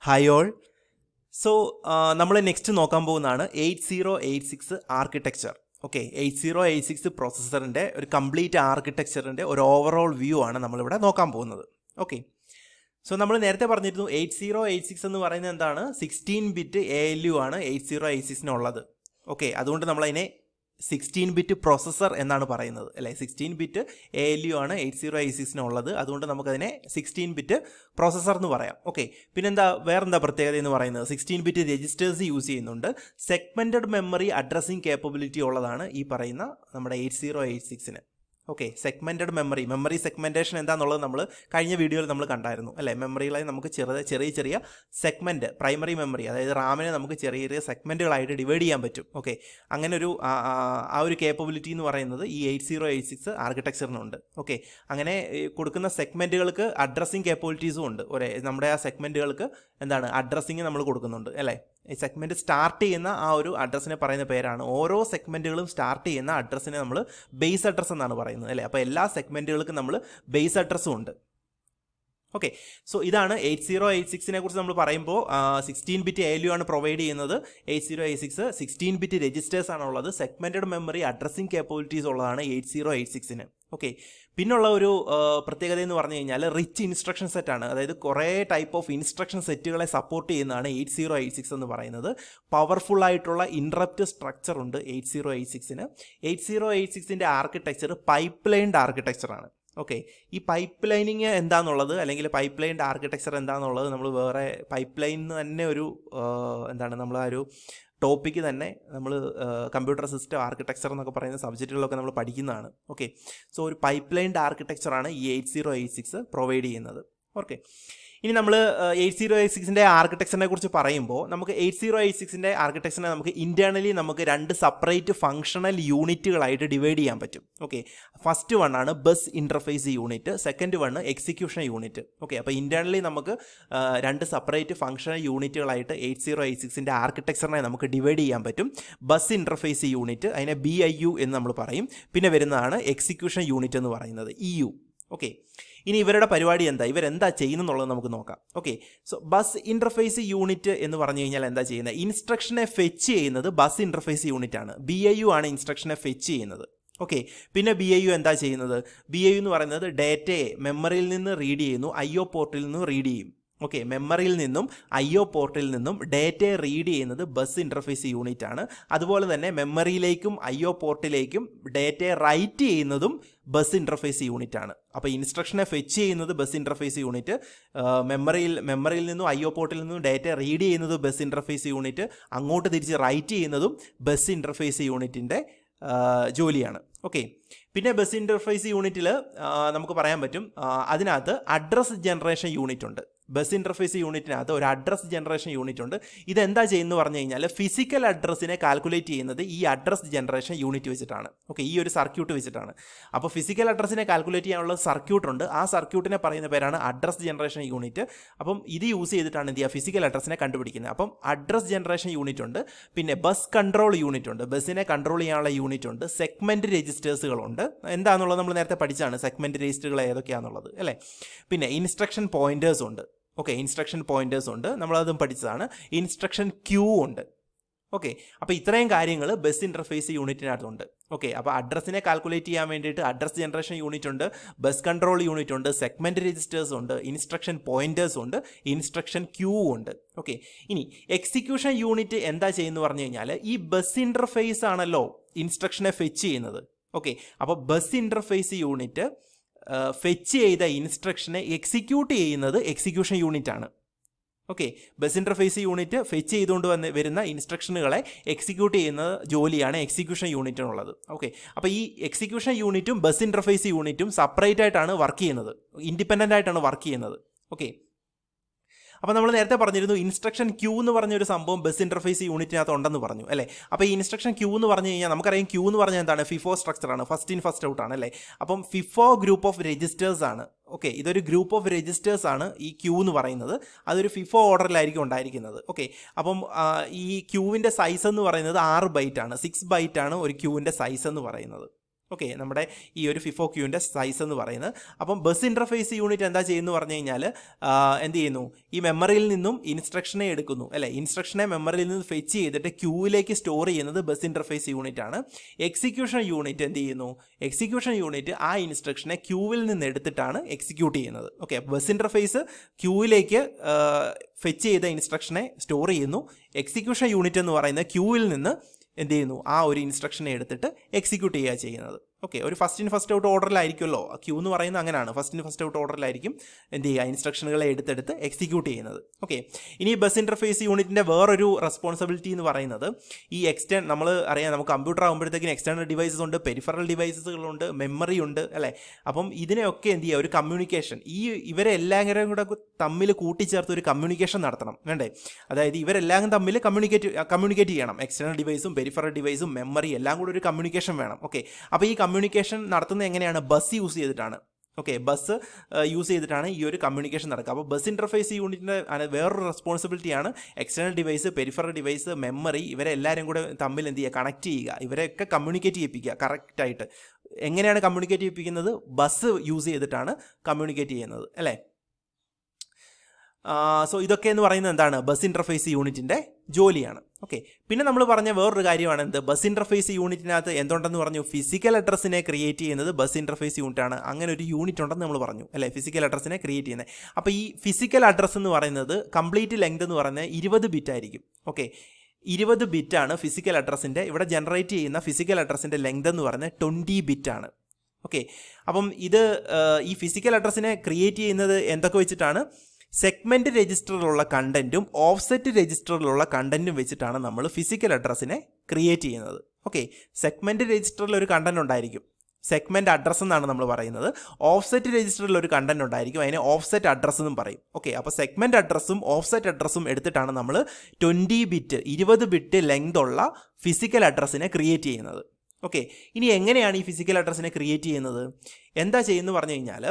hi all so നമ്മൾ next നോക്കാൻ പോകുന്നതാണ് eight zero eight six architecture okay eight zero eight six പ്രോസസ്സറിൻ്റെ ഒരു കംപ്ലീറ്റ് ആർക്കിടെക്ചറിൻ്റെ ഒരു ഓവറോൾ വ്യൂ ആണ് നമ്മളിവിടെ നോക്കാൻ പോകുന്നത് ഓക്കെ സോ നമ്മൾ നേരത്തെ പറഞ്ഞിരുന്നു എയ്റ്റ് സീറോ എയ്റ്റ് സിക്സ് എന്ന് പറയുന്നത് എന്താണ് sixteen bit A L U ആണ് എയ്റ്റ് സീറോ എയ്റ്റ് സിക്സിനുള്ളത് ഓക്കെ അതുകൊണ്ട് നമ്മളതിനെ സിക്സ്റ്റീൻ ബിറ്റ് പ്രോസസ്സർ എന്നാണ് പറയുന്നത് അല്ലേ sixteen bit A L U ആണ് എയ്റ്റ് സീറോ എയ്റ്റ് സിക്സിനുള്ളത് അതുകൊണ്ട് നമുക്കതിനെ സിക്സ്റ്റീൻ ബിറ്റ് പ്രോസസ്സർ എന്ന് പറയാം ഓക്കെ പിന്നെന്താ വേറെന്താ പ്രത്യേകത എന്ന് പറയുന്നത് സിക്സ്റ്റീൻ ബിറ്റ് രജിസ്റ്റേഴ്സ് യൂസ് ചെയ്യുന്നുണ്ട് സെഗ്മെൻറ്റഡ് മെമ്മറി അഡ്രസ്സിംഗ് കേപ്പബിലിറ്റി ഉള്ളതാണ് ഈ പറയുന്ന നമ്മുടെ എയ്റ്റ് സീറോ എയ്റ്റ് സിക്സിന് okay segmented memory memory segmentation എന്താണെന്നുള്ളത് നമ്മൾ കഴിഞ്ഞ വീഡിയോയിൽ നമ്മൾ കണ്ടായിരുന്നു അല്ലേ മെമ്മറികളായി നമുക്ക് ചെറിയ ചെറിയ ചെറിയ സെഗ്മെൻറ്റ് പ്രൈമറി മെമ്മറി അതായത് റാമിനെ നമുക്ക് ചെറിയ ചെറിയ സെഗ്മെൻറ്റുകളായിട്ട് ഡിവൈഡ് ചെയ്യാൻ പറ്റും ഓക്കെ അങ്ങനെ ഒരു ആ ആ- ആ ഒരു കേപ്പബിലിറ്റി എന്ന് പറയുന്നത് ഈ എയ്റ്റ് സീറോ എയ്റ്റ് സിക്സ് ആർക്കിടെക്ചറിനുണ്ട് ഓക്കെ അങ്ങനെ ഈ കൊടുക്കുന്ന സെഗ്മെൻറ്റുകൾക്ക് അഡ്രസ്സിങ് കേപ്പബിലിറ്റീസും ഉണ്ട് ഒരേ നമ്മുടെ ആ സെഗ്മെൻറ്റുകൾക്ക് എന്താണ് അഡ്രസ്സിങ് നമ്മൾ കൊടുക്കുന്നുണ്ട് അല്ലേ ഈ സെഗ്മെൻറ്റ് സ്റ്റാർട്ട് ചെയ്യുന്ന ആ ഒരു അഡ്രസ്സിനെ പറയുന്ന പേരാണ് ഓരോ സെഗ്മെൻറ്റുകളും സ്റ്റാർട്ട് ചെയ്യുന്ന അഡ്രസ്സിനെ നമ്മൾ ബേസ് അഡ്രസ്സ് എന്നാണ് പറയുന്നത് അല്ലേ അപ്പോൾ എല്ലാ സെഗ്മെൻറ്റുകൾക്കും നമ്മൾ ബേസ് അഡ്രസ്സും ഉണ്ട് ഓക്കെ സോ ഇതാണ് എയ്റ്റ് സീറോ എയ്റ്റ് സിക്സിനെ കുറിച്ച് നമ്മൾ പറയുമ്പോൾ സിക്സ്റ്റീൻ ബിറ്റ് എൽ യു ആണ് പ്രൊവൈഡ് ചെയ്യുന്നത് eight zero eight six sixteen bit registers ആണ് ഉള്ളത് സെഗ്മെൻറ്റഡ് മെമ്മറി അഡ്രസ്സിംഗ് കേപ്പബിലിറ്റീസ് ഉള്ളതാണ് എയ്റ്റ് സീറോ എയ്റ്റ് സിക്സിന് ഓക്കെ പിന്നുള്ള ഒരു ആ, പ്രത്യേകത എന്ന് പറഞ്ഞു കഴിഞ്ഞാൽ റിച്ച് ഇൻസ്ട്രക്ഷൻ സെറ്റ് ആണ് അതായത് കുറേ ടൈപ്പ് ഓഫ് ഇൻസ്ട്രക്ഷൻ സെറ്റുകളെ സപ്പോർട്ട് ചെയ്യുന്നതാണ് എയ്റ്റ് സീറോ എയ്റ്റ് സിക്സ് എന്ന് പറയുന്നത് പവർഫുൾ ആയിട്ടുള്ള ഇൻറപ്റ്റ് സ്ട്രക്ചർ ഉണ്ട് എയ്റ്റ് സീറോ എയ്റ്റ് സിക്സിന് എയ്റ്റ് സീറോ എയ്റ്റ് സിക്സിൻ്റെ ആർക്കിടെക്ചർ പൈപ്പ് ലൈൻഡ് ആർക്കിടെക്ചറാണ് ഓക്കെ ഈ പൈപ്പ് ലൈനിങ് എന്താണെന്നുള്ളത് അല്ലെങ്കിൽ പൈപ്പ് ലൈൻ്റെ ആർക്കിടെക്ചർ എന്താണെന്നുള്ളത് നമ്മൾ വേറെ പൈപ്പ് ലൈൻ തന്നെ ഒരു ആ, എന്താണ് നമ്മൾ ആ ഒരു ടോപ്പിക്ക് തന്നെ നമ്മൾ കമ്പ്യൂട്ടർ സിസ്റ്റം ആർക്കിടെക്ചർ എന്നൊക്കെ പറയുന്ന സബ്ജക്റ്റുകളൊക്കെ നമ്മൾ പഠിക്കുന്നതാണ് ഓക്കെ സോ ഒരു പൈപ്പ് ലൈൻഡ് ആർക്കിടെക്ചറാണ് ഈ eight zero eight six provide ചെയ്യുന്നത് ഓക്കെ ഇനി നമ്മൾ എയ്റ്റ് സീറോ എയ്റ്റ് സിക്സിൻ്റെ ആർക്കിടെക്ചറിനെ കുറിച്ച് പറയുമ്പോൾ നമുക്ക് എയ്റ്റ് സീറോ എയ്റ്റ് സിക്സിൻ്റെ ആർക്കിടെക്ചറിനെ നമുക്ക് ഇൻറ്റേർണലി നമുക്ക് രണ്ട് സെപ്പറേറ്റ് ഫങ്ഷണൽ യൂണിറ്റുകളായിട്ട് ഡിവൈഡ് ചെയ്യാൻ പറ്റും ഓക്കെ ഫസ്റ്റ് വൺ ആണ് bus interface unit second one execution unit okay അപ്പോൾ ഇൻറ്റേർണലി നമുക്ക് ആ, രണ്ട് സെപ്പറേറ്റ് ഫങ്ഷണൽ യൂണിറ്റുകളായിട്ട് എയ്റ്റ് സീറോ എയ്റ്റ് സിക്സിൻ്റെ ആർക്കിടെക്ചറിനെ നമുക്ക് ഡിവൈഡ് ചെയ്യാൻ പറ്റും ബസ് ഇൻ്റർഫേസ് യൂണിറ്റ് അതിനെ ബി ഐ യു എന്ന് നമ്മൾ പറയും പിന്നെ വരുന്നതാണ് എക്സിക്യൂഷൻ യൂണിറ്റ് എന്ന് പറയുന്നത് ഇ യു ഓക്കെ ഇനി ഇവരുടെ പരിപാടി എന്താ ഇവരെന്താ ചെയ്യുന്നെന്നുള്ളത് നമുക്ക് നോക്കാം okay so bus interface unit എന്ന് പറഞ്ഞു കഴിഞ്ഞാൽ എന്താ ചെയ്യുന്നത് ഇൻസ്ട്രക്ഷനെ ഫെച്ച് ചെയ്യുന്നത് ബസ് ഇൻ്റർഫേസ് യൂണിറ്റ് ആണ് ബി ഐ യു ആണ് ഇൻസ്ട്രക്ഷനെ ഫെച്ച് ചെയ്യുന്നത് ഓക്കെ പിന്നെ ബി ഐ യു എന്താ ചെയ്യുന്നത് ബി ഐ യു എന്ന് പറയുന്നത് ഡേറ്റയെ മെമ്മറിയിൽ നിന്ന് റീഡ് ചെയ്യുന്നു ഐ ഒ പോർട്ടിൽ നിന്ന് റീഡ് ചെയ്യും ഓക്കെ മെമ്മറിയിൽ നിന്നും ഐ ഒ പോർട്ടിൽ നിന്നും ഡേറ്റയെ റീഡ് ചെയ്യുന്നത് ബസ് ഇൻ്റർഫേസ് യൂണിറ്റ് ആണ് അതുപോലെ തന്നെ മെമ്മറിയിലേക്കും ഐ ഒ പോർട്ടിലേക്കും ഡേറ്റയെ റൈറ്റ് ചെയ്യുന്നതും ബസ് ഇൻ്റർഫേസ് യൂണിറ്റ് ആണ് അപ്പോൾ ഇൻസ്ട്രക്ഷനെ ഫെച്ച് ചെയ്യുന്നത് ബസ് ഇൻ്റർഫേസ് യൂണിറ്റ് മെമ്മറിയിൽ മെമ്മറിയിൽ നിന്നും ഐ ഒ പോർട്ടിൽ നിന്നും ഡേറ്റ റീഡ് ചെയ്യുന്നത് ബസ് ഇൻ്റർഫേസ് യൂണിറ്റ് അങ്ങോട്ട് തിരിച്ച് റൈറ്റ് ചെയ്യുന്നതും ബസ് ഇൻ്റർഫേസ് യൂണിറ്റിൻ്റെ ജോലിയാണ് ഓക്കെ പിന്നെ ബസ് ഇൻ്റർഫേസ് യൂണിറ്റിൽ നമുക്ക് പറയാൻ പറ്റും ആ, അതിനകത്ത് അഡ്രസ് ജനറേഷൻ യൂണിറ്റ് ഉണ്ട് ബസ് ഇൻ്റർഫേസ് യൂണിറ്റിനകത്ത് ഒരു അഡ്രസ് ജനറേഷൻ യൂണിറ്റ് ഉണ്ട് ഇതെന്താ ചെയ്യുന്നത് പറഞ്ഞു കഴിഞ്ഞാൽ ഫിസിക്കൽ അഡ്രസ്സിനെ കാൽക്കുലേറ്റ് ചെയ്യുന്നത് ഈ അഡ്രസ് ജനറേഷൻ യൂണിറ്റ് വെച്ചിട്ടാണ് ഓക്കെ ഈ ഒരു സർക്യൂട്ട് വെച്ചിട്ടാണ് അപ്പോൾ ഫിസിക്കൽ അഡ്രസ്സിനെ കാൽക്കുലേറ്റ് ചെയ്യാനുള്ള സർക്യൂട്ട് ഉണ്ട് ആ സർക്യൂട്ടിനെ പറയുന്ന പേരാണ് അഡ്രസ് ജനറേഷൻ യൂണിറ്റ് അപ്പം ഇത് യൂസ് ചെയ്തിട്ടാണ് എന്ത് ചെയ്യുക ഫിസിക്കൽ അഡ്രസ്സിനെ കണ്ടുപിടിക്കുന്നത് അപ്പം അഡ്രസ് ജനറേഷൻ യൂണിറ്റ് ഉണ്ട് പിന്നെ ബസ് കൺട്രോൾ യൂണിറ്റ് ഉണ്ട് ബസ്സിനെ കൺട്രോൾ ചെയ്യാനുള്ള യൂണിറ്റ് ഉണ്ട് സെഗ്മെൻറ്റ് രജിസ്റ്റേഴ്സുകളുണ്ട് എന്താണെന്നുള്ളത് നമ്മൾ നേരത്തെ പഠിച്ചാണ് സെഗ്മെൻറ്റ് രജിസ്റ്ററുകൾ ഏതൊക്കെയാണെന്നുള്ളത് അല്ലേ പിന്നെ ഇൻസ്ട്രക്ഷൻ പോയിന്റേഴ്സ് ഉണ്ട് ഓക്കെ ഇൻസ്ട്രക്ഷൻ പോയിന്റേഴ്സ് ഉണ്ട് നമ്മളതും പഠിച്ചതാണ് ഇൻസ്ട്രക്ഷൻ ക്യൂ ഉണ്ട് ഓക്കെ അപ്പോൾ ഇത്രയും കാര്യങ്ങൾ ബസ് ഇൻ്റർഫേസ് യൂണിറ്റിനകത്തുണ്ട് ഓക്കെ അപ്പോൾ അഡ്രസ്സിനെ കാൽക്കുലേറ്റ് ചെയ്യാൻ വേണ്ടിയിട്ട് അഡ്രസ് ജനറേഷൻ യൂണിറ്റ് ഉണ്ട് ബസ് കൺട്രോൾ യൂണിറ്റ് ഉണ്ട് സെഗ്മെൻറ്റ് രജിസ്റ്റേഴ്സ് ഉണ്ട് ഇൻസ്ട്രക്ഷൻ പോയിന്റേഴ്സ് ഉണ്ട് ഇൻസ്ട്രക്ഷൻ ക്യൂ ഉണ്ട് ഓക്കെ ഇനി എക്സിക്യൂഷൻ യൂണിറ്റ് എന്താ ചെയ്യുന്നു പറഞ്ഞു കഴിഞ്ഞാൽ ഈ ബസ് ഇൻ്റർഫേസ് ആണല്ലോ ഇൻസ്ട്രക്ഷനെ ഫെച്ച് ചെയ്യുന്നത് ഓക്കെ അപ്പോൾ ബസ് ഇൻ്റർഫേസ് യൂണിറ്റ് ഫെച്ച് ചെയ്ത ഇൻസ്ട്രക്ഷനെ എക്സിക്യൂട്ട് ചെയ്യുന്നത് എക്സിക്യൂഷൻ യൂണിറ്റ് ആണ് okay bus interface unit fetch ചെയ്തുകൊണ്ട് വന്ന് വരുന്ന ഇൻസ്ട്രക്ഷനുകളെ എക്സിക്യൂട്ട് ചെയ്യുന്ന ജോലിയാണ് എക്സിക്യൂഷൻ യൂണിറ്റിനുള്ളത് ഓക്കെ അപ്പോൾ ഈ എക്സിക്യൂഷൻ യൂണിറ്റും ബസ് ഇൻ്റർഫേസ് യൂണിറ്റും സെപ്പറേറ്റ് ആയിട്ടാണ് വർക്ക് ചെയ്യുന്നത് ഇൻഡിപെൻഡൻ്റ് ആയിട്ടാണ് വർക്ക് ചെയ്യുന്നത് ഓക്കെ അപ്പോൾ നമ്മൾ നേരത്തെ പറഞ്ഞിരുന്നു ഇൻസ്ട്രക്ഷൻ ക്യൂ എന്ന് പറഞ്ഞ ഒരു സംഭവം ബസ് ഇൻ്റർഫേസ് യൂണിറ്റിനകത്ത് ഉണ്ടെന്ന് പറഞ്ഞു അല്ലേ അപ്പോൾ ഈ ഇൻസ്ട്രക്ഷൻ ക്യൂ എന്ന് പറഞ്ഞു കഴിഞ്ഞാൽ നമുക്കറിയാം ക്യൂ എന്ന് പറഞ്ഞാൽ എന്താണ് ഫിഫോ സ്ട്രക്ചറാണ് ഫസ്റ്റ് ഇൻ ഫസ്റ്റ് ഔട്ട് ആണ് അല്ലേ അപ്പം ഫിഫോ ഗ്രൂപ്പ് ഓഫ് രജിസ്റ്റേഴ്സ് ആണ് ഓക്കെ ഇതൊരു ഗ്രൂപ്പ് ഓഫ് രജിസ്റ്റേഴ്സ് ആണ് ഈ ക്യൂ എന്ന് പറയുന്നത് അതൊരു ഫിഫോ ഓർഡറിലായിരിക്കും ഉണ്ടായിരിക്കുന്നത് ഓക്കെ അപ്പം ആ, ഈ ക്യൂവിൻ്റെ സൈസ് എന്ന് പറയുന്നത് ആറ് ബൈറ്റ് ആണ് സിക്സ് ബൈറ്റ് ആണ് ഒരു ക്യൂവിൻ്റെ സൈസ് എന്ന് പറയുന്നത് ഓക്കെ നമ്മുടെ ഈ ഒരു ഫിഫോ ക്യൂവിൻ്റെ സൈസ് എന്ന് പറയുന്നത് അപ്പം ബസ് ഇൻ്റർഫേസ് യൂണിറ്റ് എന്താ ചെയ്യുന്നു പറഞ്ഞു കഴിഞ്ഞാൽ എന്ത് ചെയ്യുന്നു ഈ മെമ്മറിയിൽ നിന്നും ഇൻസ്ട്രക്ഷനെ എടുക്കുന്നു അല്ലെ ഇൻസ്ട്രക്ഷനെ മെമ്മറിയിൽ നിന്ന് ഫെച്ച് ചെയ്തിട്ട് ക്യൂവിലേക്ക് സ്റ്റോർ ചെയ്യുന്നത് ബസ് ഇൻ്റർഫേസ് യൂണിറ്റ് ആണ് എക്സിക്യൂഷൻ യൂണിറ്റ് എന്ത് ചെയ്യുന്നു എക്സിക്യൂഷൻ യൂണിറ്റ് ആ ഇൻസ്ട്രക്ഷനെ ക്യൂവിൽ നിന്ന് എടുത്തിട്ടാണ് എക്സിക്യൂട്ട് ചെയ്യുന്നത് ഓക്കെ ബസ് ഇൻ്റർഫേസ് ക്യൂവിലേക്ക് ഫെച്ച് ചെയ്ത ഇൻസ്ട്രക്ഷനെ സ്റ്റോർ ചെയ്യുന്നു എക്സിക്യൂഷൻ യൂണിറ്റ് എന്ന് പറയുന്ന ക്യൂവിൽ നിന്ന് എന്ത് ചെയ്യുന്നു ആ ഒരു ഇൻസ്ട്രക്ഷനെ എടുത്തിട്ട് എക്സിക്യൂട്ട് ചെയ്യുക ചെയ്യുന്നത് ഓക്കെ ഒരു ഫസ്റ്റ് ഇൻ ഫസ്റ്റ് ഔട്ട് ഓർഡറിലായിരിക്കുമല്ലോ ക്യൂ എന്ന് പറയുന്നത് അങ്ങനെയാണ് ഫസ്റ്റ് ഇൻ ഫസ്റ്റ് ഔട്ട് ഓർഡറിലായിരിക്കും എന്ത് ചെയ്യുക ഇൻസ്ട്രക്ഷനുകളെ എടുത്തെടുത്ത് എക്സിക്യൂട്ട് ചെയ്യുന്നത് ഓക്കെ ഇനി ബസ് ഇൻ്റർഫേസ് യൂണിറ്റിൻ്റെ വേറൊരു റെസ്പോൺസിബിലിറ്റി എന്ന് പറയുന്നത് ഈ എക്സ്റ്റേൺ നമ്മൾ അറിയാം നമുക്ക് കമ്പ്യൂട്ടർ ആകുമ്പോഴത്തേക്കും എക്സ്റ്റേണൽ ഡിവൈസസ് ഉണ്ട് പെരിഫറൽ ഡിവൈസസുകളുണ്ട് മെമ്മറി ഉണ്ട് അല്ലേ അപ്പം ഇതിനെയൊക്കെ എന്ത് ചെയ്യുക ഒരു കമ്മ്യൂണിക്കേഷൻ ഈ ഇവരെല്ലാവരും കൂടെ തമ്മിൽ കൂട്ടിച്ചേർത്ത് ഒരു കമ്മ്യൂണിക്കേഷൻ നടത്തണം വേണ്ടേ അതായത് ഇവരെല്ലാം തമ്മിൽ കമ്മ്യൂണിക്കേറ്റ് കമ്മ്യൂണിക്കേറ്റ് ചെയ്യണം എക്സ്റ്റേണൽ ഡിവൈസും പെരിഫറൽ ഡിവൈസും മെമ്മറി എല്ലാം കൂടെ ഒരു കമ്മ്യൂണിക്കേഷൻ വേണം ഓക്കെ അപ്പോൾ ഈ കമ്മ്യൂണിക്കേഷൻ നടത്തുന്നത് എങ്ങനെയാണ് ബസ് യൂസ് ചെയ്തിട്ടാണ് ഓക്കെ ബസ് യൂസ് ചെയ്തിട്ടാണ് ഈ ഒരു കമ്മ്യൂണിക്കേഷൻ നടക്കുക അപ്പോൾ ബസ് ഇൻ്റർഫേസ് യൂണിറ്റിൻ്റെ വേറൊരു റെസ്പോൺസിബിലിറ്റിയാണ് external device peripheral device memory ഇവരെ എല്ലാവരും കൂടെ തമ്മിൽ എന്ത് ചെയ്യുക കണക്ട് ചെയ്യുക ഇവരെയൊക്കെ കമ്മ്യൂണിക്കേറ്റ് ചെയ്യിപ്പിക്കുക കറക്റ്റായിട്ട് എങ്ങനെയാണ് കമ്മ്യൂണിക്കേറ്റ് ചെയ്യിപ്പിക്കുന്നത് ബസ് യൂസ് ചെയ്തിട്ടാണ് കമ്മ്യൂണിക്കേറ്റ് ചെയ്യുന്നത് അല്ലേ സോ ഇതൊക്കെ എന്ന് പറയുന്നത് എന്താണ് ബസ് ഇൻ്റർഫേസ് യൂണിറ്റിൻ്റെ ജോലിയാണ് ഓക്കെ പിന്നെ നമ്മൾ പറഞ്ഞ വേറൊരു കാര്യമാണ് എന്ത് ബസ് ഇൻ്റർഫേസ് യൂണിറ്റിനകത്ത് എന്തുണ്ടെന്ന് പറഞ്ഞു ഫിസിക്കൽ അഡ്രസ്സിനെ ക്രിയേറ്റ് ചെയ്യുന്നത് ബസ് ഇൻ്റർഫേസ് യൂണിറ്റ് ആണ് അങ്ങനെ ഒരു യൂണിറ്റ് ഉണ്ടെന്ന് നമ്മൾ പറഞ്ഞു അല്ലേ ഫിസിക്കൽ അഡ്രസ്സിനെ ക്രിയേറ്റ് ചെയ്യുന്നത് അപ്പോൾ ഈ ഫിസിക്കൽ അഡ്രസ്സ് എന്ന് പറയുന്നത് കംപ്ലീറ്റ് ലെങ്ത് എന്ന് പറയുന്നത് ഇരുപത് ബിറ്റ് ആയിരിക്കും ഓക്കെ ഇരുപത് ബിറ്റാണ് ഫിസിക്കൽ അഡ്രസ്സിൻ്റെ ഇവിടെ ജനറേറ്റ് ചെയ്യുന്ന ഫിസിക്കൽ അഡ്രസ്സിൻ്റെ ലെങ്ത് എന്ന് പറയുന്നത് ട്വൻറ്റി ബിറ്റാണ് ഓക്കെ അപ്പം ഇത് ഈ ഫിസിക്കൽ അഡ്രസ്സിനെ ക്രിയേറ്റ് ചെയ്യുന്നത് എന്തൊക്കെ വെച്ചിട്ടാണ് സെഗ്മെന്റ് രജിസ്റ്ററിലുള്ള കണ്ടന്റും ഓഫ്സെറ്റ് രജിസ്റ്ററിലുള്ള കണ്ടന്റും വെച്ചിട്ടാണ് നമ്മൾ ഫിസിക്കൽ അഡ്രസ്സിനെ ക്രിയേറ്റ് ചെയ്യുന്നത് ഓക്കെ സെഗ്മെന്റ് രജിസ്റ്ററിൽ ഒരു കണ്ടന്റ് ഉണ്ടായിരിക്കും സെഗ്മെന്റ് അഡ്രസ്സ് എന്നാണ് നമ്മൾ പറയുന്നത് ഓഫ്സെറ്റ് രജിസ്റ്ററിൽ ഒരു കണ്ടന്റ് ഉണ്ടായിരിക്കും അതിനെ ഓഫ്സെറ്റ് അഡ്രസ്സ് എന്നും പറയും ഓക്കെ അപ്പോൾ സെഗ്മെന്റ് അഡ്രസ്സും ഓഫ്സെറ്റ് അഡ്രസ്സും എടുത്തിട്ടാണ് നമ്മൾ ട്വൻറ്റി ബിറ്റ് ഇരുപത് ബിറ്റ് ലെങ്ത് ഉള്ള ഫിസിക്കൽ അഡ്രസ്സിനെ ക്രിയേറ്റ് ചെയ്യുന്നത് ഓക്കെ ഇനി എങ്ങനെയാണ് ഈ ഫിസിക്കൽ അഡ്രസ്സിനെ ക്രിയേറ്റ് ചെയ്യുന്നത് എന്താ ചെയ്യുന്നത് പറഞ്ഞു കഴിഞ്ഞാൽ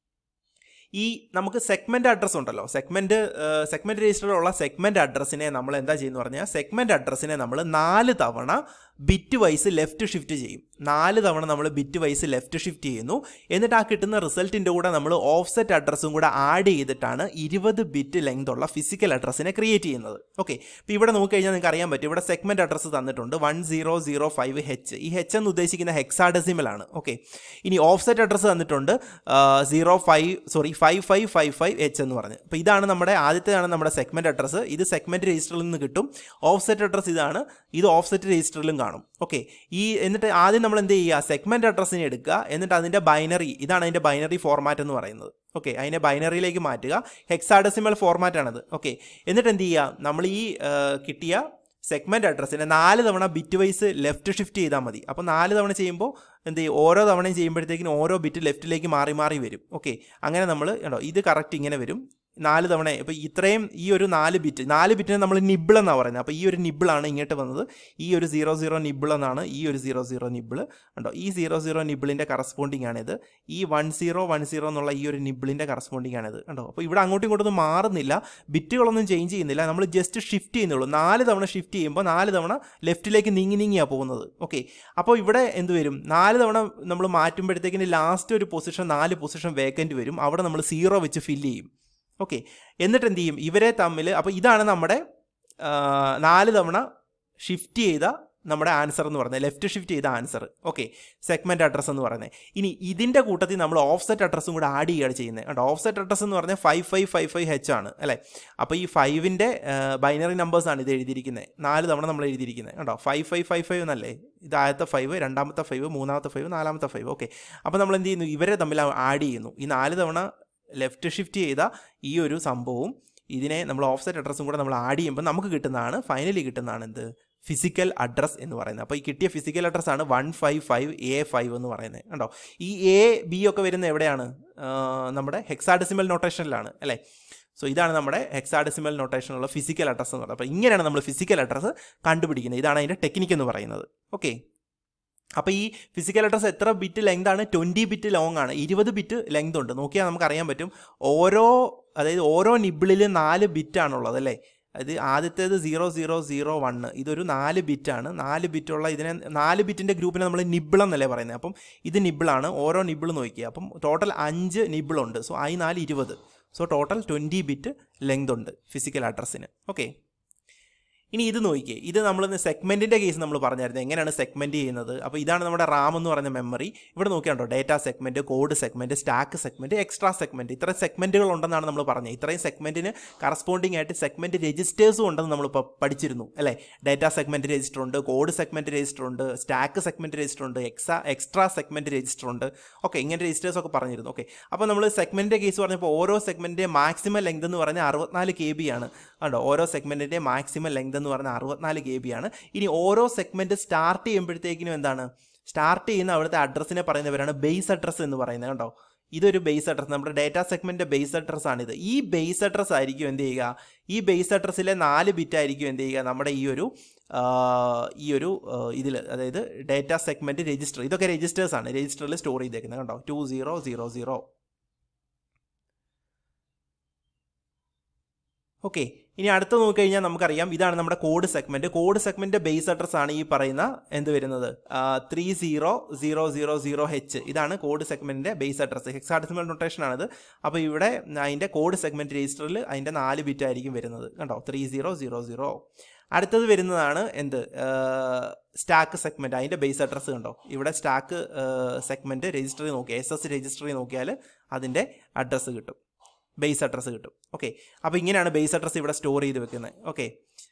ഈ നമുക്ക് സെഗ്മെന്റ് അഡ്രസ്സ് ഉണ്ടല്ലോ സെഗ്മെന്റ് സെഗ്മെന്റ് രജിസ്റ്ററിലുള്ള സെഗ്മെന്റ് അഡ്രസ്സിനെ നമ്മൾ എന്താ ചെയ്യുന്നു പറഞ്ഞാൽ സെഗ്മെന്റ് അഡ്രസ്സിനെ നമ്മൾ നാല് തവണ ബിറ്റ് വൈസ് ലെഫ്റ്റ് ഷിഫ്റ്റ് ചെയ്യും നാല് തവണ നമ്മൾ ബിറ്റ് വൈസ് ലെഫ്റ്റ് ഷിഫ്റ്റ് ചെയ്യുന്നു എന്നിട്ട് ആ കിട്ടുന്ന റിസൾട്ടിൻ്റെ കൂടെ നമ്മൾ ഓഫ്സെറ്റ് അഡ്രസ്സും കൂടെ ആഡ് ചെയ്തിട്ടാണ് ഇരുപത് ബിറ്റ് ലെങ്ത് ഉള്ള ഫിസിക്കൽ അഡ്രസ്സിനെ ക്രിയേറ്റ് ചെയ്യുന്നത് ഓക്കെ ഇപ്പോൾ ഇവിടെ നോക്കിക്കഴിഞ്ഞാൽ നിങ്ങൾക്ക് അറിയാൻ പറ്റും ഇവിടെ സെഗ്മെന്റ് അഡ്രസ്സ് തന്നിട്ടുണ്ട് one zero zero five H ഈ ഹെച്ച് എന്ന് ഉദ്ദേശിക്കുന്ന ഹെക്സാഡെസിമൽ ആണ് ഓക്കെ ഇനി ഓഫ്സെറ്റ് അഡ്രസ്സ് തന്നിട്ടുണ്ട് zero five sorry five five five five H എന്ന് പറഞ്ഞ് അപ്പോൾ ഇതാണ് നമ്മുടെ ആദ്യത്തേതാണ് നമ്മുടെ സെഗ്മെന്റ് അഡ്രസ്സ് ഇത് സെഗ്മെന്റ് രജിസ്റ്ററിൽ നിന്ന് കിട്ടും ഓഫ്സെറ്റ് അഡ്രസ്സ് ഇതാണ് ഇത് ഓഫ്സെറ്റ് രജിസ്റ്ററിലും കാണും ഓക്കെ ഈ എന്നിട്ട് ആദ്യം നമ്മൾ എന്ത് ചെയ്യുക സെഗ്മെന്റ് അഡ്രസ്സിനെ എടുക്കുക എന്നിട്ട് അതിൻ്റെ ബൈനറി ഇതാണ് അതിൻ്റെ ബൈനറി ഫോർമാറ്റ് എന്ന് പറയുന്നത് ഓക്കെ അതിനെ ബൈനറിയിലേക്ക് മാറ്റുക ഹെക്സാഡെസിമൽ ഫോർമാറ്റ് ആണത് ഓക്കെ എന്നിട്ട് എന്ത് ചെയ്യുക നമ്മൾ ഈ കിട്ടിയ സെഗ്മെന്റ് അഡ്രസ്സിനെ നാല് തവണ ബിറ്റ് വൈസ് ലെഫ്റ്റ് ഷിഫ്റ്റ് ചെയ്താൽ മതി അപ്പോൾ നാല് തവണ ചെയ്യുമ്പോൾ എന്ത് ചെയ്യും ഓരോ തവണയും ചെയ്യുമ്പോഴത്തേക്കിനും ഓരോ ബിറ്റ് ലെഫ്റ്റിലേക്ക് മാറി മാറി വരും ഓക്കെ അങ്ങനെ നമ്മൾ കണ്ടോ ഇത് കറക്റ്റ് ഇങ്ങനെ വരും നാല് തവണ ഇപ്പോൾ ഇത്രയും ഈ ഒരു നാല് ബിറ്റ് നാല് ബിറ്റിനെ നമ്മൾ നിബിൾ എന്നാണ് പറയുന്നത് അപ്പോൾ ഈ ഒരു നിബിളാണ് ഇങ്ങോട്ട് വന്നത് ഈ ഒരു സീറോ സീറോ നിബിൾ എന്നാണ് ഈ ഒരു സീറോ സീറോ നിബിൾ ഉണ്ടോ ഈ സീറോ സീറോ നിബിളിൻ്റെ കറസ്പോണ്ടിങ് ആണിത് ഈ വൺ സീറോ വൺ സീറോ എന്നുള്ള ഈ ഒരു നിബിളിൻ്റെ കറസ്പോണ്ടിങ് ആണിത് കണ്ടോ അപ്പോൾ ഇവിടെ അങ്ങോട്ടും ഇങ്ങോട്ടും മാറുന്നില്ല ബിറ്റുകളൊന്നും ചേഞ്ച് ചെയ്യുന്നില്ല നമ്മൾ ജസ്റ്റ് ഷിഫ്റ്റ് ചെയ്യുന്നുള്ളൂ നാല് തവണ ഷിഫ്റ്റ് ചെയ്യുമ്പോൾ നാല് തവണ ലെഫ്റ്റിലേക്ക് നീങ്ങി നീങ്ങിയാണ് പോകുന്നത് ഓക്കെ അപ്പോൾ ഇവിടെ എന്ത് വരും നാല് തവണ നമ്മൾ മാറ്റുമ്പോഴത്തേക്കിന് ലാസ്റ്റ് ഒരു പൊസിഷൻ നാല് പൊസിഷൻ വേക്കൻറ്റ് വരും അവിടെ നമ്മൾ സീറോ വെച്ച് ഫില്ല് ചെയ്യും ഓക്കെ എന്നിട്ട് എന്ത് ചെയ്യും ഇവരെ തമ്മിൽ അപ്പോൾ ഇതാണ് നമ്മുടെ നാല് തവണ ഷിഫ്റ്റ് ചെയ്ത നമ്മുടെ ആൻസർ എന്ന് പറയുന്നത് ലെഫ്റ്റ് ഷിഫ്റ്റ് ചെയ്ത ആൻസർ ഓക്കെ സെഗ്മെന്റ് അഡ്രസ്സ് എന്ന് പറയുന്നത് ഇനി ഇതിൻ്റെ കൂട്ടത്തിൽ നമ്മൾ ഓഫ്സെറ്റ് അഡ്രസ്സും കൂടെ ആഡ് ചെയ്യുകയാണ് ചെയ്യുന്നത് കേട്ടോ ഓഫ്സെറ്റ് അഡ്രസ്സ് എന്ന് പറഞ്ഞാൽ five five five five H ആണ് അല്ലേ അപ്പോൾ ഈ ഫൈവിൻ്റെ ബൈനറി നമ്പേഴ്സാണ് ഇത് എഴുതിയിരിക്കുന്നത് നാല് തവണ നമ്മൾ എഴുതിയിരിക്കുന്നത് കേട്ടോ ഫൈവ് ഫൈവ് ഫൈവ് ഫൈവ് എന്നല്ലേ ഇത് ആദ്യത്തെ ഫൈവ് രണ്ടാമത്തെ ഫൈവ് മൂന്നാമത്തെ ഫൈവ് നാലാമത്തെ ഫൈവ് ഓക്കെ അപ്പോൾ നമ്മൾ എന്ത് ചെയ്യുന്നു ഇവരെ തമ്മിൽ ആഡ് ചെയ്യുന്നു ഈ നാല് തവണ ലെഫ്റ്റ് ഷിഫ്റ്റ് ചെയ്ത ഈ ഒരു സംഭവവും ഇതിനെ നമ്മൾ ഓഫ്സെറ്റ് അഡ്രസ്സും കൂടെ നമ്മൾ ആഡ് ചെയ്യുമ്പോൾ നമുക്ക് കിട്ടുന്നതാണ് ഫൈനലി കിട്ടുന്നതാണ് എന്ത് ഫിസിക്കൽ അഡ്രസ്സ് എന്ന് പറയുന്നത് അപ്പോൾ ഈ കിട്ടിയ ഫിസിക്കൽ അഡ്രസ്സ് ആണ് one five five A five എന്ന് പറയുന്നത് കണ്ടോ ഈ എ ബി ഒക്കെ വരുന്നത് എവിടെയാണ് നമ്മുടെ ഹെക്സാഡെസിമൽ നൊട്ടേഷനിലാണ് അല്ലേ സോ ഇതാണ് നമ്മുടെ ഹെക്സാഡെസിമൽ നൊട്ടേഷനുള്ള ഫിസിക്കൽ അഡ്രസ്സ് എന്ന് പറയുന്നത് അപ്പോൾ ഇങ്ങനെയാണ് നമ്മൾ ഫിസിക്കൽ അഡ്രസ്സ് കണ്ടുപിടിക്കുന്നത് ഇതാണ് അതിൻ്റെ ടെക്നിക്ക് എന്ന് പറയുന്നത് ഓക്കെ അപ്പോൾ ഈ ഫിസിക്കൽ അഡ്രസ്സ് എത്ര ബിറ്റ് ലെങ്ത് ആണ് ട്വൻറ്റി ബിറ്റ് ലോങ് ആണ് ഇരുപത് ബിറ്റ് ലെങ്ത് ഉണ്ട് നോക്കിയാൽ നമുക്ക് അറിയാൻ പറ്റും ഓരോ അതായത് ഓരോ നിബിളിലും നാല് ബിറ്റ് ആണുള്ളത് അല്ലേ ഇത് ആദ്യത്തേത് സീറോ സീറോ സീറോ വണ്ണ് ഇതൊരു നാല് ബിറ്റാണ് നാല് ബിറ്റുള്ള ഇതിനെ നാല് ബിറ്റിൻ്റെ ഗ്രൂപ്പിനെ നമ്മൾ നിബിൾ എന്നല്ലേ പറയുന്നത് അപ്പം ഇത് നിബിളാണ് ഓരോ നിബിൾ നോക്കിക്കുക അപ്പം ടോട്ടൽ അഞ്ച് നിബിളുണ്ട് സോ ഐ നാല് ഇരുപത് so total twenty bit length ഉണ്ട് ഫിസിക്കൽ അഡ്രസ്സിന് ഓക്കെ ഇനി ഇത് നോക്കിയേ ഇത് നമ്മൾ സെഗ്മെൻറ്റിൻ്റെ കേസ് നമ്മൾ പറഞ്ഞായിരുന്നു എങ്ങനെയാണ് സെഗ്മെൻറ്റ് ചെയ്യുന്നത് അപ്പോൾ ഇതാണ് നമ്മുടെ റാം എന്ന് പറയുന്ന മെമ്മറി ഇവിടെ നോക്കിയാണ്ടോ data segment code segment stack segment extra segment ഇത്രയും സെഗ്മെൻറ്റുകൾ ഉണ്ടെന്നാണ് നമ്മൾ പറഞ്ഞത് ഇത്രയും സെഗ്മെൻറ്റിന് കറസ്പോണ്ടിങ് ആയിട്ട് സെഗ്മെൻറ്റ് രജിസ്റ്റേഴ്സും ഉണ്ടെന്ന് നമ്മളിപ്പോൾ പഠിച്ചിരുന്നു അല്ലേ ഡേറ്റ സെഗ്മെൻറ്റ് രജിസ്റ്റർ ഉണ്ട് കോഡ് സെഗ്മെൻറ്റ് രജിസ്റ്റർ ഉണ്ട് സ്റ്റാക്ക് സെഗ്മെൻറ്റ് രജിസ്റ്റർ ഉണ്ട് എക്സാ എക്സ്ട്രാ സെഗ്മെൻറ്റ് രജിസ്റ്റർ ഉണ്ട് ഓക്കെ ഇങ്ങനെ രജിസ്റ്റേഴ്സ് ഒക്കെ പറഞ്ഞിരുന്നു ഓക്കെ അപ്പോൾ നമ്മൾ സെഗ്മെൻറ്റിൻ്റെ കേസ് പറഞ്ഞപ്പോൾ ഓരോ സെഗ്മെൻറ്റിൻ്റെ മാക്സിമം ലെങ്ത് എന്ന് പറഞ്ഞാൽ അറുപത്തിനാല് കെ ബി ആണ് കണ്ടോ ഓരോ സെഗ്മെൻറ്റിൻ്റെ മാക്സിമം ലെങ്ത് എന്ന് പറഞ്ഞാൽ അറുപത്തിനാല് കെ ബി ആണ് ഇനി ഓരോ സെഗ്മെൻറ്റ് സ്റ്റാർട്ട് ചെയ്യുമ്പോഴത്തേക്കിനും എന്താണ് സ്റ്റാർട്ട് ചെയ്യുന്ന അവിടുത്തെ അഡ്രസ്സിനെ പറയുന്നവരാണ് ബേസ് അഡ്രസ്സ് എന്ന് പറയുന്നത് കണ്ടോ ഇതൊരു ബേസ് അഡ്രസ്സ് നമ്മുടെ ഡേറ്റ സെഗ്മെൻറ്റ് ബേസ് അഡ്രസ്സ് ആണിത് ഈ ബേസ് അഡ്രസ്സ് ആയിരിക്കും എന്ത് ചെയ്യുക ഈ ബേസ് അഡ്രസ്സിലെ നാല് ബിറ്റ് ആയിരിക്കും എന്ത് ചെയ്യുക നമ്മുടെ ഈ ഒരു ഈ ഒരു ഇതിൽ അതായത് ഡേറ്റ സെഗ്മെൻറ്റ് രജിസ്റ്റർ ഇതൊക്കെ രജിസ്റ്റേഴ്സ് ആണ് രജിസ്റ്ററിൽ സ്റ്റോർ ചെയ്തേക്കുന്നത് കണ്ടോ two zero zero zero okay ഇനി അടുത്ത് നോക്കിക്കഴിഞ്ഞാൽ നമുക്കറിയാം ഇതാണ് നമ്മുടെ code segment code segment base address ആണ് ഈ പറയുന്ന എന്ത് വരുന്നത് three zero zero zero zero H ഇതാണ് കോഡ് സെഗ്മെന്റിന്റെ ബേസ് അഡ്രസ് ഹെക്സാഡെസിമൽ നൊട്ടേഷൻ ആണിത് അപ്പോൾ ഇവിടെ അതിന്റെ കോഡ് സെഗ്മെന്റ് രജിസ്റ്ററിൽ അതിന്റെ നാല് ബിറ്റ് ആയിരിക്കും വരുന്നത് കണ്ടോ ത്രീ സീറോ സീറോ സീറോ അടുത്തത് വരുന്നതാണ് എന്ത് സ്റ്റാക്ക് സെഗ്മെന്റ് അതിന്റെ ബേസ് അഡ്രസ്സ് കണ്ടോ ഇവിടെ സ്റ്റാക്ക് സെഗ്മെന്റ് രജിസ്റ്ററിൽ നോക്കി എസ് എസ് രജിസ്റ്ററിൽ നോക്കിയാൽ അതിന്റെ അഡ്രസ്സ് കിട്ടും ബേസ് അഡ്രസ്സ് കിട്ടും ഓക്കെ അപ്പോൾ ഇങ്ങനെയാണ് ബേസ് അഡ്രസ്സ് ഇവിടെ സ്റ്റോർ ചെയ്ത് വെക്കുന്നത് ഓക്കെ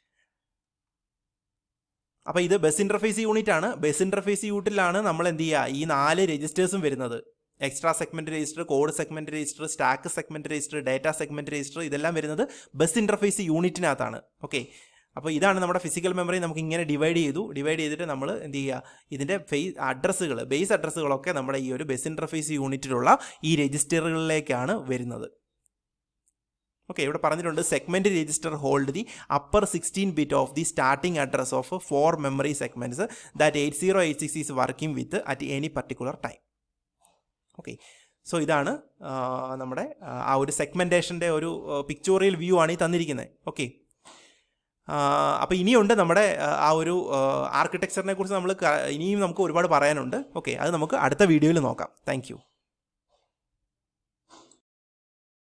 അപ്പോൾ ഇത് ബസ് ഇൻ്റർഫേസ് യൂണിറ്റ് ആണ് ബസ് ഇൻ്റർഫേസ് യൂണിറ്റിലാണ് നമ്മൾ എന്ത് ചെയ്യുക ഈ നാല് രജിസ്റ്റേഴ്സും വരുന്നത് extra segment register code segment register stack segment register data segment register ഇതെല്ലാം വരുന്നത് ബസ് ഇൻ്റർഫേസ് യൂണിറ്റിനകത്താണ് ഓക്കെ അപ്പോൾ ഇതാണ് നമ്മുടെ ഫിസിക്കൽ മെമ്മറി നമുക്ക് ഇങ്ങനെ ഡിവൈഡ് ചെയ്തു ഡിവൈഡ് ചെയ്തിട്ട് നമ്മൾ എന്ത് ചെയ്യുക ഇതിൻ്റെ ഫേസ് അഡ്രസ്സുകൾ ബേസ് അഡ്രസ്സുകളൊക്കെ നമ്മുടെ ഈ ഒരു ബസ് ഇൻ്റർഫേസ് യൂണിറ്റിലുള്ള ഈ രജിസ്റ്ററുകളിലേക്കാണ് വരുന്നത് ഓക്കെ ഇവിടെ പറഞ്ഞിട്ടുണ്ട് segment register hold the upper sixteen bit of the starting address of four memory segments that eight zero eight six is working with at any particular time okay so ഇതാണ് നമ്മുടെ ആ ഒരു സെഗ്മെൻറ്റേഷൻ്റെ ഒരു pictorial view ആണ് ഈ തന്നിരിക്കുന്നത് okay അപ്പോൾ ഇനിയുണ്ട് നമ്മുടെ ആ ഒരു ആർക്കിടെക്ചറിനെ കുറിച്ച് നമ്മൾ ഇനിയും നമുക്ക് ഒരുപാട് പറയാനുണ്ട് ഓക്കെ അത് നമുക്ക് അടുത്ത വീഡിയോയിൽ നോക്കാം താങ്ക്